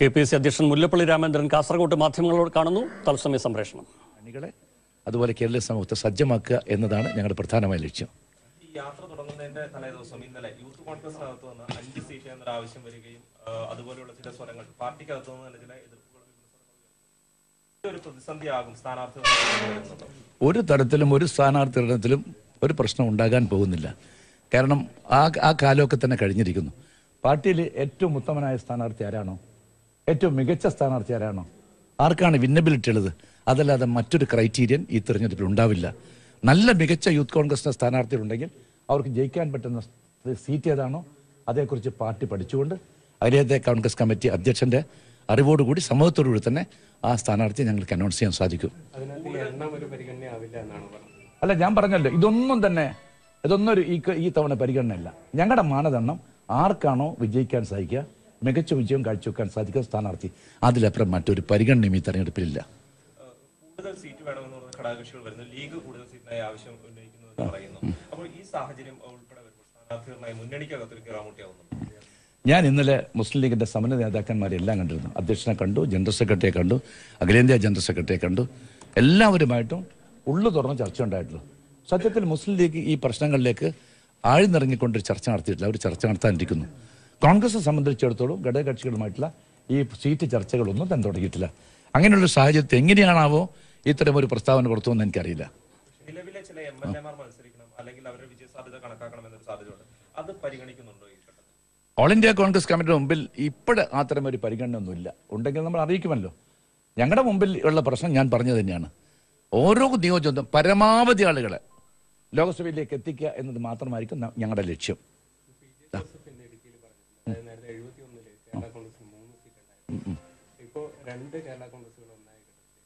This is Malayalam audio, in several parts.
കെ പി സി അധ്യക്ഷൻ മുല്ലപ്പള്ളി രാമചന്ദ്രൻ കാസർഗോഡ് മാധ്യമങ്ങളോട് കാണുന്നു തത്സമയ സംപ്രേഷണം അണികളെ അതുപോലെ കേരള സമൂഹത്തെ സജ്ജമാക്കുക എന്നതാണ് ഞങ്ങളുടെ പ്രധാനമായ ലക്ഷ്യം ഈ യാത്ര തുടങ്ങുന്നതിന്റെ തലേദിവസം ഇന്നലെ യൂത്ത് കോൺഗ്രസിനകത്ത് നിന്ന് അഞ്ച് സീറ്റ് എന്നൊരു ആവശ്യം വരികയും ആ, അതുപോലെയുള്ള ചില സ്വരങ്ങൾ പാർട്ടിക്കകത്ത് നിന്ന് തന്നെ ചില എതിർപ്പുകളും വിമർശനങ്ങളും ഉയർന്നു. ഇത് ഒരു പ്രതിസന്ധിയാകും സ്ഥാനാർത്ഥി വരുന്നുണ്ടോ ഒരു തരത്തിലും ഒരു സ്ഥാനാർത്ഥിയിടത്തിലും ഒരു പ്രശ്നം ഉണ്ടാകാൻ പോകുന്നില്ല കാരണം ആ ആ കാലമൊക്കെ തന്നെ കഴിഞ്ഞിരിക്കുന്നു പാർട്ടിയിൽ ഏറ്റവും ഉത്തമനായ സ്ഥാനാർത്ഥി ആരാണോ ഏറ്റവും മികച്ച സ്ഥാനാർത്ഥി ആരാണോ ആർക്കാണ് വിന്നബിലിറ്റി ഉള്ളത് അതല്ലാതെ മറ്റൊരു ക്രൈറ്റീരിയൻ ഈ തെരഞ്ഞെടുപ്പിൽ ഉണ്ടാവില്ല നല്ല മികച്ച യൂത്ത് കോൺഗ്രസിന്റെ സ്ഥാനാർത്ഥികളുണ്ടെങ്കിൽ അവർക്ക് ജയിക്കാൻ പറ്റുന്ന സീറ്റ് ഏതാണോ അതേക്കുറിച്ച് പാർട്ടി പഠിച്ചുകൊണ്ട് അഖിലേന്ത്യാ കോൺഗ്രസ് കമ്മിറ്റി അധ്യക്ഷന്റെ അറിവോടുകൂടി സമൂഹത്തോടുകൂടി തന്നെ ആ സ്ഥാനാർത്ഥിയെ ഞങ്ങൾക്ക് അനൗൺസ് ചെയ്യാൻ സാധിക്കും അതിനകത്ത് ഈ എണ്ണം ഒരു പരിഗണനയാവില്ല എന്നാണ് പറഞ്ഞത് അല്ല ഞാൻ പറഞ്ഞല്ലോ ഇതൊന്നും തന്നെ ഇതൊന്നും ഒരു ഈ ക- ഈ തവണ പരിഗണനയല്ല ഞങ്ങളുടെ മാനദണ്ഡം ആർക്കാണോ വിജയിക്കാൻ സാധിക്കുക മികച്ച വിജയം കാഴ്ചവെക്കാൻ സാധിക്കുന്ന സ്ഥാനാർത്ഥി അതിലപ്പുറം മറ്റൊരു പരിഗണനയും ഈ തെരഞ്ഞെടുപ്പിലില്ല ആ, കൂടുതൽ സീറ്റ് വേണമെന്ന് പറഞ്ഞ ഘടകകക്ഷികൾ വരുന്നു ലീഗ് കൂടുതൽ സീറ്റിനായി ആവശ്യം ഉന്നയിക്കുന്നു എന്ന് പറയുന്നു അപ്പോൾ ഈ സാഹചര്യം ഉൾപ്പെടെ വരുമ്പോൾ സ്ഥാനാർത്ഥികളുമായി മുന്നണിക്കകത്ത് ഒരു കിറാമുട്ടിയാവുന്നു ഞാൻ ഇന്നലെ മുസ്ലിം ലീഗിന്റെ സമര നേതാക്കന്മാരെ എല്ലാം കണ്ടിരുന്നു അധ്യക്ഷനെ കണ്ടു ജനറൽ സെക്രട്ടറിയെ കണ്ടു അഖിലേന്ത്യാ ജനറൽ സെക്രട്ടറിയെ കണ്ടു എല്ലാവരുമായിട്ടും ഉള്ളു തുറന്ന് ചർച്ച ഉണ്ടായിട്ടുള്ളൂ സത്യത്തിൽ മുസ്ലിം ലീഗ് ഈ പ്രശ്നങ്ങളിലേക്ക് ആഴ്ന്നിറങ്ങിക്കൊണ്ടൊരു ചർച്ച നടത്തിയിട്ടില്ല അവർ ചർച്ച നടത്താനിരിക്കുന്നു കോൺഗ്രസ് സംബന്ധിച്ചിടത്തോളം ഘടകകക്ഷികളുമായിട്ടുള്ള ഈ സീറ്റ് ചർച്ചകളൊന്നും തന്നെ തുടങ്ങിയിട്ടില്ല അങ്ങനെയുള്ള സാഹചര്യത്തിൽ എങ്ങനെയാണാവോ ഇത്തരം ഒരു പ്രസ്താവന പുറത്തുവന്ന് എനിക്കറിയില്ല നിലവിലെ ചില എം എൽ എമാർ മത്സരിക്കണം അല്ലെങ്കിൽ അവരുടെ വിജയ സാധ്യത കണക്കാക്കണം എന്നൊരു സാധ്യതയുണ്ട് അത് പരിഗണിക്കുന്നുണ്ടോ ഈ ഘട്ടത്തിൽ ഓൾ ഇന്ത്യ കോൺഗ്രസ് കമ്മിറ്റിയുടെ മുമ്പിൽ ഇപ്പോഴ് അത്തരം ഒരു പരിഗണന ഒന്നുമില്ല ഉണ്ടെങ്കിൽ നമ്മൾ അറിയിക്കുമല്ലോ ഞങ്ങളുടെ മുമ്പിൽ ഉള്ള പ്രശ്നം ഞാൻ പറഞ്ഞു തന്നെയാണ് ഓരോ നിയോജകത്വം പരമാവധി ആളുകളെ ലോക്സഭയിലേക്ക് എത്തിക്കുക എന്നത് മാത്രമായിരിക്കും ന- ഞങ്ങളുടെ ലക്ഷ്യം ജോസഫിന്റെ ഇടുക്കിയിൽ പറഞ്ഞിട്ടുണ്ട് അതായത് നേരത്തെ എഴുപത്തി ഒന്നില് കേരള കോൺഗ്രസിന് മൂന്ന് സീറ്റ് ഉണ്ടായിരുന്നു ഇപ്പോ രണ്ട് കേരള കോൺഗ്രസുകൾ ഒന്നായി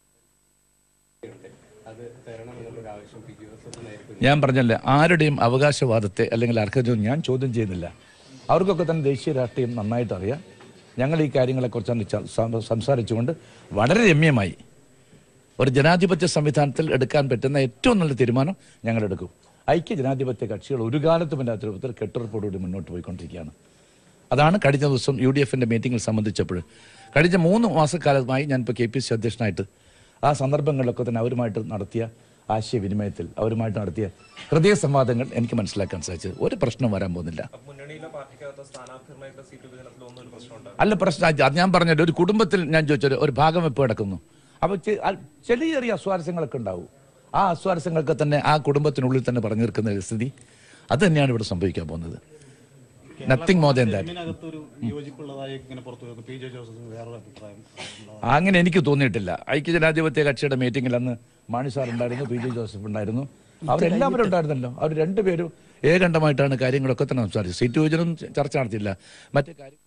കിടക്കുന്നുണ്ട് അത് തരണം എന്നുള്ളൊരു ആവശ്യം പി ജോസഫ് നേരിടുന്നു ഞാൻ പറഞ്ഞല്ലേ ആരുടെയും അവകാശവാദത്തെ അല്ലെങ്കിൽ അർഹതയും ഞാൻ ചോദ്യം ചെയ്യുന്നില്ല അവർക്കൊക്കെ തന്നെ ദേശീയ രാഷ്ട്രീയം നന്നായിട്ട് അറിയാം ഞങ്ങൾ ഈ കാര്യങ്ങളെക്കുറിച്ചാണ് ച- സം- സംസാരിച്ചുകൊണ്ട് വളരെ രമ്യമായി ഒരു ജനാധിപത്യ സംവിധാനത്തിൽ എടുക്കാൻ പറ്റുന്ന ഏറ്റവും നല്ല തീരുമാനം ഞങ്ങൾ എടുക്കും ഐക്യ ജനാധിപത്യ കക്ഷികൾ ഒരു കാലത്തും ഇല്ലാത്ത രൂപത്തിൽ കെട്ടുറപ്പോടുകൂടി മുന്നോട്ട് പോയിക്കൊണ്ടിരിക്കുകയാണ് അതാണ് കഴിഞ്ഞ ദിവസം യു ഡി എഫിന്റെ മീറ്റിംഗിൽ സംബന്ധിച്ചപ്പോൾ കഴിഞ്ഞ മൂന്ന് മാസക്കാലമായി ഞാനിപ്പോൾ കെ പി സി അധ്യക്ഷനായിട്ട് ആ സന്ദർഭങ്ങളിലൊക്കെ തന്നെ അവരുമായിട്ട് നടത്തിയ ആശയവിനിമയത്തിൽ അവരുമായിട്ട് നടത്തിയ ഹൃദയ സംവാദങ്ങൾ എനിക്ക് മനസ്സിലാക്കാൻ സാധിച്ചത് ഒരു പ്രശ്നം വരാൻ പോകുന്നില്ല അപ്പൊ മുന്നണിയിലെ പാർട്ടിക്കകത്ത് സ്ഥാനാർത്ഥികളുമായിട്ടുള്ള സീറ്റ് വിഭജനത്തിൽ ഒന്നും ഒരു പ്രശ്നം ഉണ്ടാകും അല്ല പ്രശ്നം അത് ഞാൻ പറഞ്ഞല്ലോ ഒരു കുടുംബത്തിൽ ഞാൻ ചോദിച്ചൊരു ഒരു ഭാഗം ഇപ്പോൾ കിടക്കുന്നു അപ്പോൾ ചെ- അ- ചെറിയ ചെറിയ അസ്വാരസ്യങ്ങളൊക്കെ ഉണ്ടാവും ആ അസ്വാരസ്യങ്ങളൊക്കെ തന്നെ ആ കുടുംബത്തിനുള്ളിൽ തന്നെ പറഞ്ഞു നിൽക്കുന്ന ഒരു സ്ഥിതി അത് തന്നെയാണ് ഇവിടെ സംഭവിക്കാൻ പോകുന്നത് നത്തിങ് മോർ ദാൻ ദാറ്റ് ഇതിനകത്തൊരു യോജിപ്പുള്ളതായി ഇങ്ങനെ പുറത്തു വരുന്നു പി ജെ ജോസഫിന് വേറൊരു അഭിപ്രായം ഉള്ളതാണ്. അങ്ങനെ എനിക്ക് തോന്നിയിട്ടില്ല ഐക്യജനാധിപത്യ കക്ഷിയുടെ മീറ്റിംഗിൽ അന്ന് മാണി സാർ ഉണ്ടായിരുന്നു പി ജെ ജോസഫ് ഉണ്ടായിരുന്നു അവരെല്ലാവരും ഉണ്ടായിരുന്നല്ലോ അവർ രണ്ടുപേരും ഏകണ്ഠമായിട്ടാണ് കാര്യങ്ങളൊക്കെ തന്നെ സംസാരിച്ചത് സീറ്റ് വിഭജനം ചർച്ച നടത്തിയില്ല മറ്റു കാര്യം